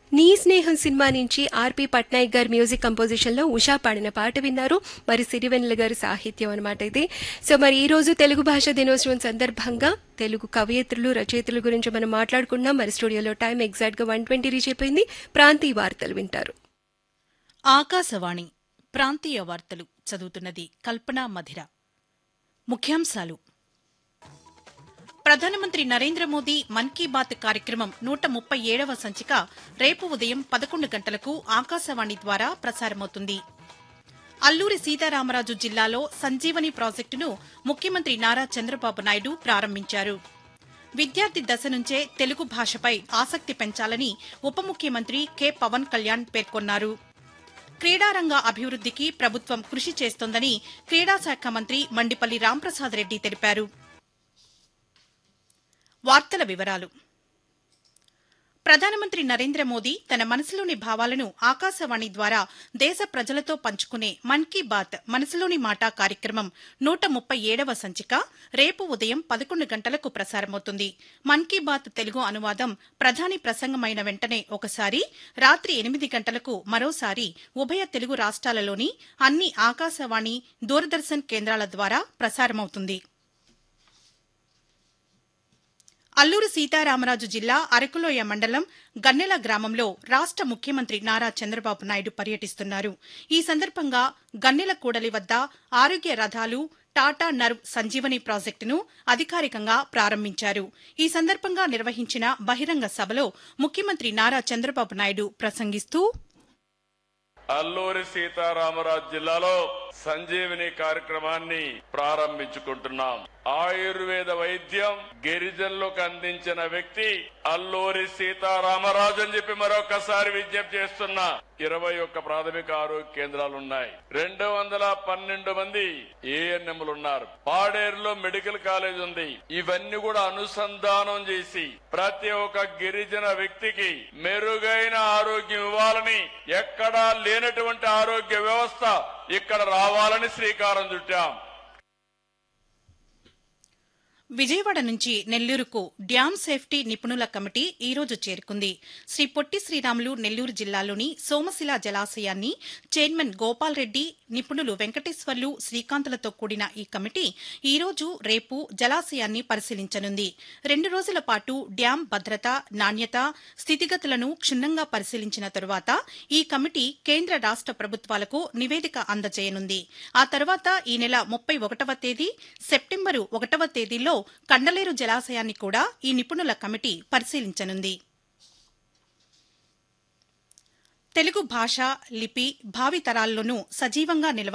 నీ స్నేహం సినిమా నుంచి ఆర్పి పట్నాయక్ గారి మ్యూజిక్ కంపోజిషన్ లో ఉషా పాడిన పాట విన్నారు మరి సిరివెన్నెల గారి సాహిత్యం అనమాట ఇది సో మరి ఈ రోజు తెలుగు భాష దినోత్సవం సందర్భంగా తెలుగు కవయిత్రులు రచయిత్రుల గురించి మనం మాట్లాడుకున్నాం మరి స్టూడియోలో టైం ఎగ్జాక్ట్ గా వన్ ట్వంటీ రీచ్ అయిపోయింది ప్రాంతీయ వార్తలు వింటారు ఆకాశవాణి ప్రాంతీయ వార్తలు చదువుతున్నది కల్పన మధిర ముఖ్యాంశాలు ప్రధానమంత్రి నరేంద్ర మోదీ మన్ కీ బాత్ కార్యక్రమం నూట ముప్పై ఏడవ సంచిక రేపు ఉదయం పదకొండు గంటలకు ఆకాశవాణి ద్వారా ప్రసారమవుతుంది అల్లూరి సీతారామరాజు జిల్లాలో సంజీవని ప్రాజెక్టును ముఖ్యమంత్రి నారా చంద్రబాబు నాయుడు ప్రారంభించారు విద్యార్థి దశ నుంచే తెలుగు భాషపై ఆసక్తి పెంచాలని ఉప ముఖ్యమంత్రి కె పవన్ కళ్యాణ్ పేర్కొన్నారు క్రీడారంగ అభివృద్దికి ప్రభుత్వం కృషి చేస్తోందని క్రీడా శాఖ మంత్రి మండిపల్లి రాంప్రసాద్ రెడ్డి తెలిపారు వార్తల వివరాలు ప్రధానమంత్రి నరేంద్ర మోదీ తన మనసులోని భావాలను ఆకాశవాణి ద్వారా దేశ ప్రజలతో పంచుకునే మన్ కీ బాత్ మనసులోని మాట కార్యక్రమం నూట ముప్పై ఏడవ సంచిక రేపు ఉదయం పదకొండు గంటలకు ప్రసారమవుతుంది మన్ కీ బాత్ తెలుగు అనువాదం ప్రధాని ప్రసంగమైన వెంటనే ఒకసారి రాత్రి ఎనిమిది గంటలకు మరోసారి ఉభయ తెలుగు రాష్ట్రాలలోని అన్ని ఆకాశవాణి దూరదర్శన్ కేంద్రాల ద్వారా ప్రసారమవుతుంది అల్లూరు సీతారామరాజు జిల్లా అరకులోయ మండలం గన్నెల గ్రామంలో రాష్ట ముఖ్యమంత్రి నారా చంద్రబాబు నాయుడు పర్యటిస్తున్నారు ఈ సందర్భంగా గన్నెల కూడలి వద్ద ఆరోగ్య రథాలు టాటా నర్వ్ సంజీవని ప్రాజెక్టును అధికారికంగా ప్రారంభించారు ఈ సందర్భంగా నిర్వహించిన బహిరంగ సభలో ముఖ్యమంత్రి నారా చంద్రబాబు నాయుడు ప్రసంగిస్తూ అల్లూరి సీతారామరాజు జిల్లాలో సంజీవిని కార్యక్రమాన్ని ప్రారంభించుకుంటున్నాం ఆయుర్వేద వైద్యం గిరిజనులకు అందించిన వ్యక్తి అల్లూరి సీతారామరాజు అని చెప్పి మరొకసారి విజ్ఞప్తి చేస్తున్నా ఇరవై ఒక్క ప్రాథమిక ఆరోగ్య కేంద్రాలు ఉన్నాయి రెండు వందల పన్నెండు మంది ఏఎన్ఎంలు ఉన్నారు పాడేరులో మెడికల్ కాలేజ్ ఉంది ఇవన్నీ కూడా అనుసంధానం చేసి ప్రతి ఒక్క గిరిజన వ్యక్తికి మెరుగైన ఆరోగ్యం ఇవ్వాలని ఎక్కడా లేనటువంటి ఆరోగ్య వ్యవస్థ ఇక్కడ రావాలని శ్రీకారం చుట్టాం విజయవాడ నుంచి నెల్లూరుకు డ్యాం సేఫ్టీ నిపుణుల కమిటీ ఈ రోజు చేరుకుంది శ్రీ పొట్టి శ్రీరాములు నెల్లూరు జిల్లాలోని సోమశిల జలాశయాన్ని చైర్మన్ గోపాల్ రెడ్డి నిపుణులు వెంకటేశ్వర్లు శ్రీకాంతులతో కూడిన ఈ కమిటీ ఈ రోజు రేపు జలాశయాన్ని పరిశీలించనుంది రెండు రోజుల పాటు డ్యాం భద్రత నాణ్యత స్థితిగతులను క్షుణ్ణంగా పరిశీలించిన తరువాత ఈ కమిటీ కేంద్ర రాష్ట ప్రభుత్వాలకు నివేదిక అందజేయనుంది ఆ తర్వాత ఈ నెల ముప్పై ఒకటవ తేదీ సెప్టెంబరు ఒకటవ తేదీల్లో కండలేరు జలాశయాన్ని కూడా ఈ నిపుణుల కమిటీ పరిశీలించనుంది తెలుగు భాష లిపి భావితరాల్లోనూ సజీవంగా నిలవ